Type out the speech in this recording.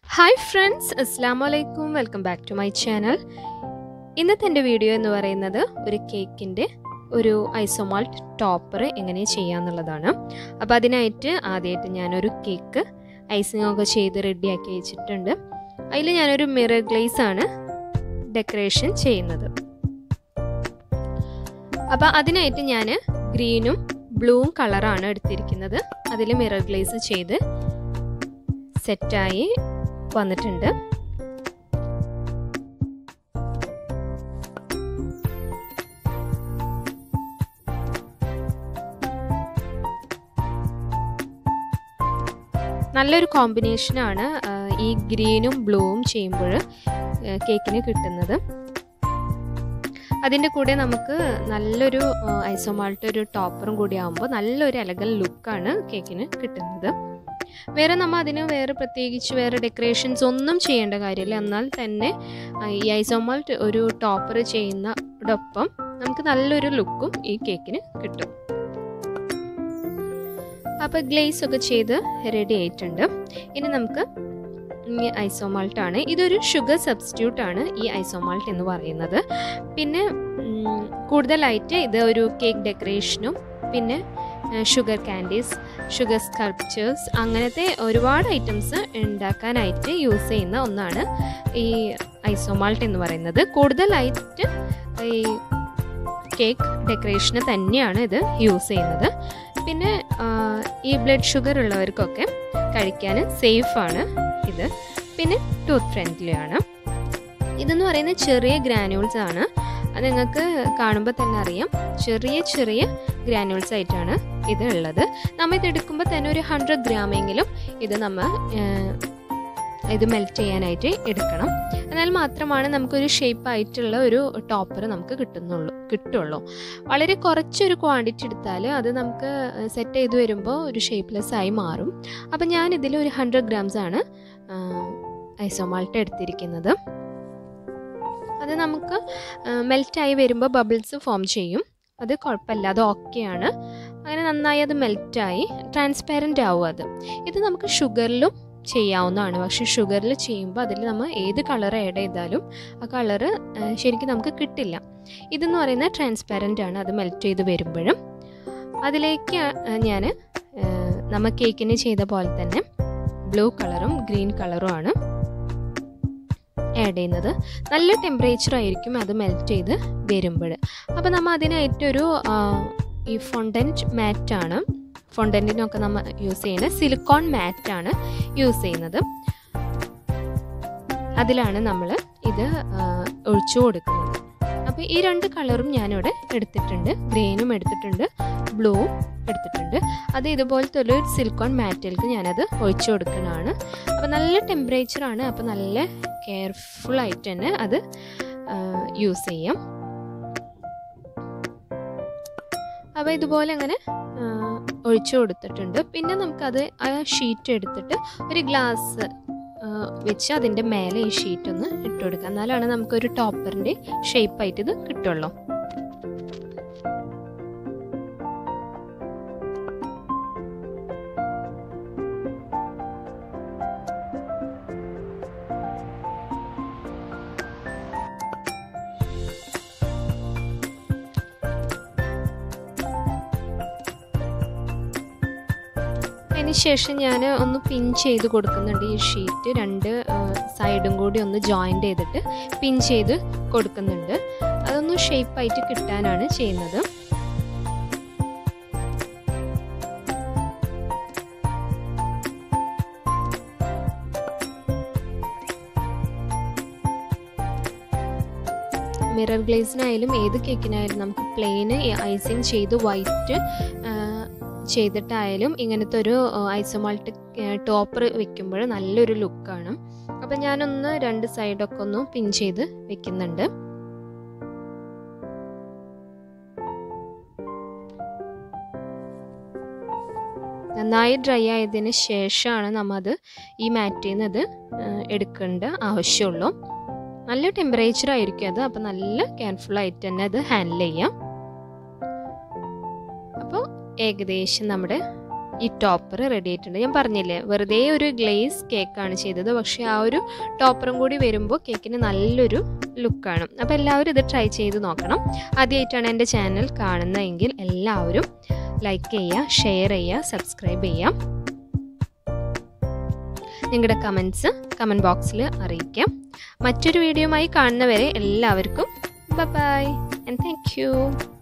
hi friends അസ്സാം വലൈക്കും welcome back to my channel ഇന്നത്തെ എൻ്റെ വീഡിയോ എന്ന് പറയുന്നത് ഒരു കേക്കിൻ്റെ ഒരു ഐസോമാൾട്ട് ടോപ്പർ എങ്ങനെ ചെയ്യാന്നുള്ളതാണ് അപ്പോൾ അതിനായിട്ട് ആദ്യമായിട്ട് ഞാനൊരു കേക്ക് ഐസിംഗ് ഒക്കെ ചെയ്ത് റെഡിയാക്കി വെച്ചിട്ടുണ്ട് അതിൽ ഞാനൊരു മിറർ ഗ്ലേസ് ആണ് ഡെക്കറേഷൻ ചെയ്യുന്നത് അപ്പോൾ അതിനായിട്ട് ഞാൻ ഗ്രീനും ബ്ലൂവും കളറാണ് എടുത്തിരിക്കുന്നത് അതിൽ മിറർ ഗ്ലേസ് ചെയ്ത് സെറ്റായി വന്നിട്ടുണ്ട് നല്ലൊരു കോമ്പിനേഷനാണ് ഈ ഗ്രീനും ബ്ലൂവും ചെയ്യുമ്പോൾ കേക്കിന് കിട്ടുന്നത് അതിൻ്റെ കൂടെ നമുക്ക് നല്ലൊരു ഐസോമാൾട്ട് ഒരു ടോപ്പറും കൂടി ആകുമ്പോൾ നല്ലൊരു എലഗൽ ലുക്കാണ് കേക്കിന് കിട്ടുന്നത് വേറെ നമ്മൾ അതിന് വേറെ പ്രത്യേകിച്ച് വേറെ ഡെക്കറേഷൻസ് ഒന്നും ചെയ്യേണ്ട കാര്യമില്ല എന്നാൽ തന്നെ ഈ ഐസോമാൾട്ട് ഒരു ടോപ്പർ ചെയ്യുന്നതോടൊപ്പം നമുക്ക് നല്ലൊരു ലുക്കും ഈ കേക്കിന് കിട്ടും അപ്പോൾ ഗ്ലേസ് ഒക്കെ ചെയ്ത് റെഡി ആയിട്ടുണ്ട് ഇനി നമുക്ക് ഐസോമാൾട്ട് ആണ് ഇതൊരു ഷുഗർ സബ്സ്റ്റിറ്റ്യൂട്ട് ആണ് ഈ ഐസോമാൾട്ട് എന്ന് പറയുന്നത് പിന്നെ കൂടുതലായിട്ട് ഇത് ഒരു കേക്ക് ഡെക്കറേഷനും പിന്നെ ഷുഗർ കാൻഡീസ് ഷുഗർ സ്കൾപ്ചേഴ്സ് അങ്ങനത്തെ ഒരുപാട് ഐറ്റംസ് ഉണ്ടാക്കാനായിട്ട് യൂസ് ചെയ്യുന്ന ഒന്നാണ് ഈ ഐസോമാൾട്ട് എന്ന് പറയുന്നത് കൂടുതലായിട്ട് ഈ കേക്ക് ഡെക്കറേഷന് തന്നെയാണ് ഇത് യൂസ് ചെയ്യുന്നത് പിന്നെ ഈ ബ്ലഡ് ഷുഗർ ഉള്ളവർക്കൊക്കെ കഴിക്കാൻ സേഫാണ് ഇത് പിന്നെ ടൂത്ത് ഫ്രണ്ട്ലി ആണ് ഇതെന്ന് പറയുന്നത് ചെറിയ ഗ്രാനുൾസ് ആണ് അത് നിങ്ങൾക്ക് കാണുമ്പോൾ തന്നെ അറിയാം ചെറിയ ചെറിയ ഗ്രാനുൾസ് ആയിട്ടാണ് ഇത് ഉള്ളത് നമ്മൾ ഇത് എടുക്കുമ്പോൾ തന്നെ ഒരു ഹൺഡ്രഡ് ഗ്രാമെങ്കിലും ഇത് നമ്മൾ ഇത് മെൽറ്റ് ചെയ്യാനായിട്ട് എടുക്കണം എന്നാൽ മാത്രമാണ് നമുക്കൊരു ഷേപ്പ് ആയിട്ടുള്ള ഒരു ടോപ്പർ നമുക്ക് കിട്ടുന്നുള്ളൂ കിട്ടുള്ളൂ വളരെ കുറച്ചൊരു ക്വാണ്ടിറ്റി എടുത്താൽ അത് നമുക്ക് സെറ്റ് ചെയ്ത് വരുമ്പോൾ ഒരു ഷേപ്പ്ലെസ് ആയി മാറും അപ്പം ഞാൻ ഇതിൽ ഒരു ഹൺഡ്രഡ് ഗ്രാംസ് ആണ് ഐസോമാൾട്ട് എടുത്തിരിക്കുന്നത് അത് നമുക്ക് മെൽറ്റായി വരുമ്പോൾ ബബിൾസ് ഫോം ചെയ്യും അത് കുഴപ്പമില്ല അത് ഓക്കെയാണ് അങ്ങനെ നന്നായി അത് മെൽറ്റായി ട്രാൻസ്പാരൻ്റ് ആവും അത് ഇത് നമുക്ക് ഷുഗറിലും ചെയ്യാവുന്നതാണ് പക്ഷെ ഷുഗറിൽ ചെയ്യുമ്പോൾ അതിൽ നമ്മൾ ഏത് കളർ ആഡ് ചെയ്താലും ആ കളറ് ശരിക്കും നമുക്ക് കിട്ടില്ല ഇതെന്ന് പറയുന്നത് ട്രാൻസ്പാരൻ്റ് ആണ് അത് മെൽറ്റ് ചെയ്ത് വരുമ്പോഴും അതിലേക്ക് ഞാൻ നമ്മൾ കേക്കിന് ചെയ്ത പോലെ തന്നെ ബ്ലൂ കളറും ഗ്രീൻ കളറും ആണ് ആഡ് ചെയ്യുന്നത് നല്ല ടെമ്പറേച്ചർ ആയിരിക്കും അത് മെൽറ്റ് ചെയ്ത് വരുമ്പോൾ അപ്പോൾ നമ്മൾ അതിനായിട്ടൊരു ഈ ഫൊണ്ടൻറ്റ് മാറ്റാണ് ഫൊണ്ടൻറ്റിനൊക്കെ നമ്മൾ യൂസ് ചെയ്യുന്നത് സിലിക്കോൺ മാറ്റാണ് യൂസ് ചെയ്യുന്നത് അതിലാണ് നമ്മൾ ഇത് ഒഴിച്ചു കൊടുക്കുന്നത് അപ്പോൾ ഈ രണ്ട് കളറും ഞാനിവിടെ എടുത്തിട്ടുണ്ട് ഗ്രീനും എടുത്തിട്ടുണ്ട് ബ്ലൂവും എടുത്തിട്ടുണ്ട് അത് ഇതുപോലത്തെ ഒരു സിലിക്കോൺ മാറ്റിലേക്ക് ഞാനത് ഒഴിച്ചു കൊടുക്കുന്നതാണ് അപ്പോൾ നല്ല ടെമ്പറേച്ചറാണ് അപ്പോൾ നല്ല കെയർഫുൾ ആയിട്ട് തന്നെ അത് യൂസ് ചെയ്യാം അപ്പോൾ ഇതുപോലെ അങ്ങനെ ഒഴിച്ചു കൊടുത്തിട്ടുണ്ട് പിന്നെ നമുക്കത് ആ ഷീറ്റ് എടുത്തിട്ട് ഒരു ഗ്ലാസ് വെച്ച് അതിൻ്റെ മേലെ ഈ ഷീറ്റ് ഒന്ന് ഇട്ട് കൊടുക്കുക എന്നാലാണ് നമുക്കൊരു ടോപ്പറിൻ്റെ ഷേപ്പായിട്ട് ഇത് കിട്ടുള്ളൂ അതിന് ശേഷം ഞാൻ ഒന്ന് പിൻ ചെയ്ത് കൊടുക്കുന്നുണ്ട് ഈ ഷീറ്റ് രണ്ട് സൈഡും കൂടി ഒന്ന് ജോയിൻ്റ് ചെയ്തിട്ട് പിൻ ചെയ്ത് കൊടുക്കുന്നുണ്ട് അതൊന്ന് ഷേപ്പായിട്ട് കിട്ടാനാണ് ചെയ്യുന്നത് മിറർ ഗ്ലേസിനായാലും ഏത് കേക്കിനായാലും നമുക്ക് പ്ലെയിന് ഐസിങ് ചെയ്ത് വൈറ്റ് ചെയ്തിട്ടായാലും ഇങ്ങനത്തെ ഒരു ഐസോമാൾട്ട് ടോപ്പർ വെക്കുമ്പോൾ നല്ലൊരു ലുക്കാണ് അപ്പം ഞാനൊന്ന് രണ്ട് സൈഡൊക്കെ ഒന്ന് പിൻ ചെയ്ത് വെക്കുന്നുണ്ട് നന്നായി ഡ്രൈ ആയതിന് ശേഷമാണ് നമ്മൾ അത് ഈ മാറ്റിൽ നിന്ന് അത് എടുക്കേണ്ട ആവശ്യമുള്ളൂ നല്ല ടെമ്പറേച്ചർ ആയിരിക്കും അത് അപ്പം നല്ല കെയർഫുൾ ആയിട്ട് തന്നെ അത് ഹാൻഡിൽ ചെയ്യാം അപ്പോൾ ഏകദേശം നമ്മുടെ ഈ ടോപ്പർ റെഡി ആയിട്ടുണ്ട് ഞാൻ പറഞ്ഞില്ലേ വെറുതെ ഒരു ഗ്ലേസ് കേക്കാണ് ചെയ്തത് പക്ഷേ ആ ഒരു ടോപ്പറും കൂടി വരുമ്പോൾ കേക്കിന് നല്ലൊരു ലുക്കാണ് അപ്പോൾ എല്ലാവരും ഇത് ട്രൈ ചെയ്ത് നോക്കണം ആദ്യമായിട്ടാണ് എൻ്റെ ചാനൽ കാണുന്നതെങ്കിൽ എല്ലാവരും ലൈക്ക് ചെയ്യുക ഷെയർ ചെയ്യുക സബ്സ്ക്രൈബ് ചെയ്യുക നിങ്ങളുടെ കമൻസ് കമൻറ്റ് ബോക്സിൽ അറിയിക്കാം മറ്റൊരു വീഡിയോയുമായി കാണുന്നവരെ എല്ലാവർക്കും ബൈ ആൻഡ് താങ്ക് യു